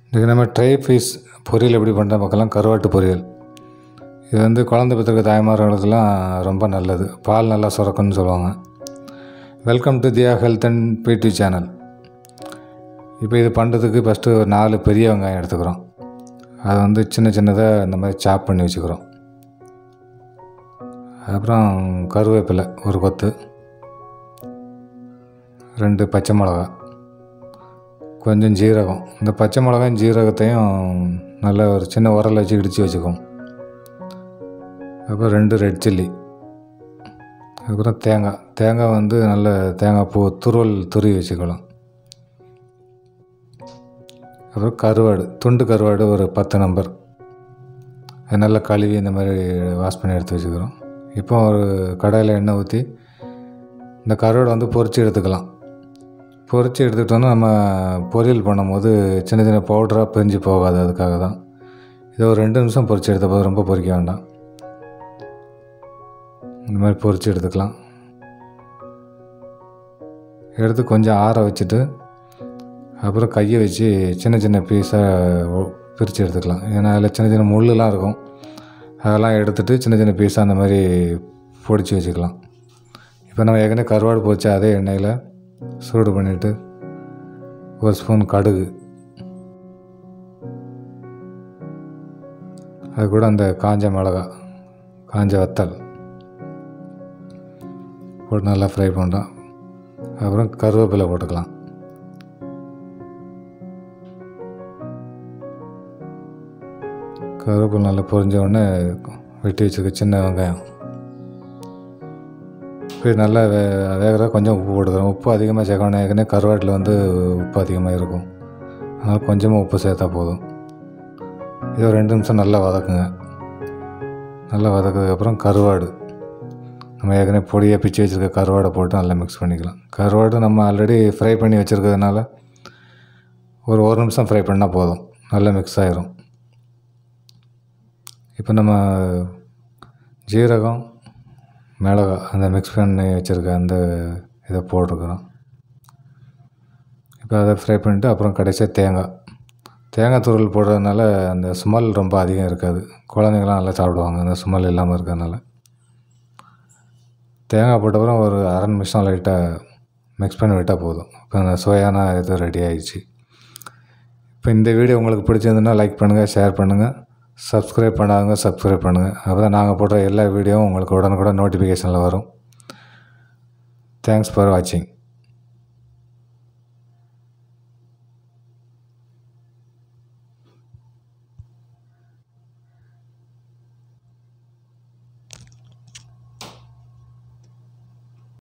இன்றைக்கி நம்ம try fish பொரியல் எப்படி பண்ணுற பார்க்கலாம் கருவாட்டு பொரியல் இது வந்து குழந்தை பெற்றிருக்க தாய்மார்களுக்கெல்லாம் ரொம்ப நல்லது பால் நல்லா சுரக்கும்னு சொல்லுவாங்க welcome to Thiya health and PT channel இப்போ இது பண்ணுறதுக்கு ஃபஸ்ட்டு ஒரு நாலு பெரிய வெங்காயம் எடுத்துக்கிறோம் அதை வந்து சின்ன சின்னதாக இந்த மாதிரி சாப் பண்ணி வச்சுக்கிறோம் அப்புறம் கருவேப்பிலை ஒரு கொத்து ரெண்டு பச்சை மிளகா கொஞ்சம் ஜீரகம் இந்த பச்சை மிளகாயும் ஜீரகத்தையும் நல்லா ஒரு சின்ன உரல் வச்சு இடித்து வச்சுக்கோம் அப்புறம் ரெண்டு ரெட் சில்லி அதுக்கப்புறம் தேங்காய் தேங்காய் வந்து நல்ல தேங்காய் பூ துருவல் துருவி வச்சுக்கலாம் அப்புறம் கருவாடு துண்டு கருவாடு ஒரு பத்து நம்பர் அது நல்லா கழுவி இந்த மாதிரி வாஷ் பண்ணி எடுத்து வச்சுக்கிறோம் இப்போ ஒரு கடாயில் எண்ணெய் ஊற்றி இந்த கருவாடை வந்து பொரித்து எடுத்துக்கலாம் பொரித்து எடுத்துக்கிட்டோன்னா நம்ம பொரியல் பண்ணும்போது சின்ன சின்ன பவுடராக பிரிஞ்சு போகாது அதுக்காக தான் இதை ஒரு ரெண்டு நிமிஷம் பொரித்து எடுத்த போது ரொம்ப பொரிக்க வேண்டாம் இந்த மாதிரி பொரித்து எடுத்துக்கலாம் எடுத்து கொஞ்சம் ஆற வச்சுட்டு அப்புறம் கையை வச்சு சின்ன சின்ன பீஸாக பிரித்து எடுத்துக்கலாம் ஏன்னா அதில் சின்ன சின்ன முள்ளுலாம் இருக்கும் அதெல்லாம் எடுத்துகிட்டு சின்ன சின்ன பீஸாக அந்த மாதிரி பொடிச்சு வச்சுக்கலாம் இப்போ நம்ம ஏற்கனவே கருவாடு பொரிச்ச அதே எண்ணெயில் சூடு பண்ணிவிட்டு ஒரு ஸ்பூன் கடுகு அது கூட அந்த காஞ்ச மிளகா காஞ்ச வத்தல் போட்டு நல்லா ஃப்ரை பண்ணுறோம் அப்புறம் கருவேப்பிலை போட்டுக்கலாம் கருவேப்பிலை நல்லா பொரிஞ்ச உடனே வெட்டி வச்சுருக்க சின்ன வெங்காயம் இப்போ நல்லா வே வேகிற கொஞ்சம் உப்பு போட்டுக்கிறோம் உப்பு அதிகமாக சேர்க்கணும் ஏற்கனவே கருவாட்டில் வந்து உப்பு அதிகமாக இருக்கும் அதனால் கொஞ்சமாக உப்பு சேர்த்தா போதும் இது ஒரு ரெண்டு நிமிஷம் நல்லா வதக்குங்க நல்லா வதக்குறதுக்கப்புறம் கருவாடு நம்ம ஏற்கனவே பொடியாக பிச்சு வச்சுருக்க கருவாடை போட்டு நல்லா மிக்ஸ் பண்ணிக்கலாம் கருவாடு நம்ம ஆல்ரெடி ஃப்ரை பண்ணி வச்சுருக்கிறதுனால ஒரு ஒரு நிமிஷம் ஃப்ரை பண்ணால் போதும் நல்லா மிக்ஸ் ஆயிரும் இப்போ நம்ம ஜீரகம் மிளகா அந்த மிக்ஸ் பண்ணி வச்சுருக்க அந்த இதை போட்டிருக்கிறோம் இப்போ அதை ஃப்ரை பண்ணிவிட்டு அப்புறம் கடைசியாக தேங்காய் தேங்காய் துருவல் போடுறதுனால அந்த ஸ்மெல் ரொம்ப அதிகம் இருக்காது குழந்தைங்களாம் நல்லா சாப்பிடுவாங்க அந்த ஸ்மெல் இல்லாமல் இருக்கிறதுனால தேங்காய் போட்ட அப்புறம் ஒரு அரை நிமிஷம் லைட்டாக மிக்ஸ் பண்ணி விட்டால் போதும் இப்போ அந்த சுவையான இது ரெடி ஆயிடுச்சு இப்போ இந்த வீடியோ உங்களுக்கு பிடிச்சிருந்துன்னா லைக் பண்ணுங்கள் ஷேர் பண்ணுங்கள் சப்ஸ்கிரைப் பண்ணாதவங்க சப்ஸ்கிரைப் பண்ணுங்கள் அப்போ தான் நாங்கள் போடுற எல்லா வீடியோவும் உங்களுக்கு உடனுக்குடன் நோட்டிஃபிகேஷனில் வரும் தேங்க்ஸ் ஃபார் வாட்சிங்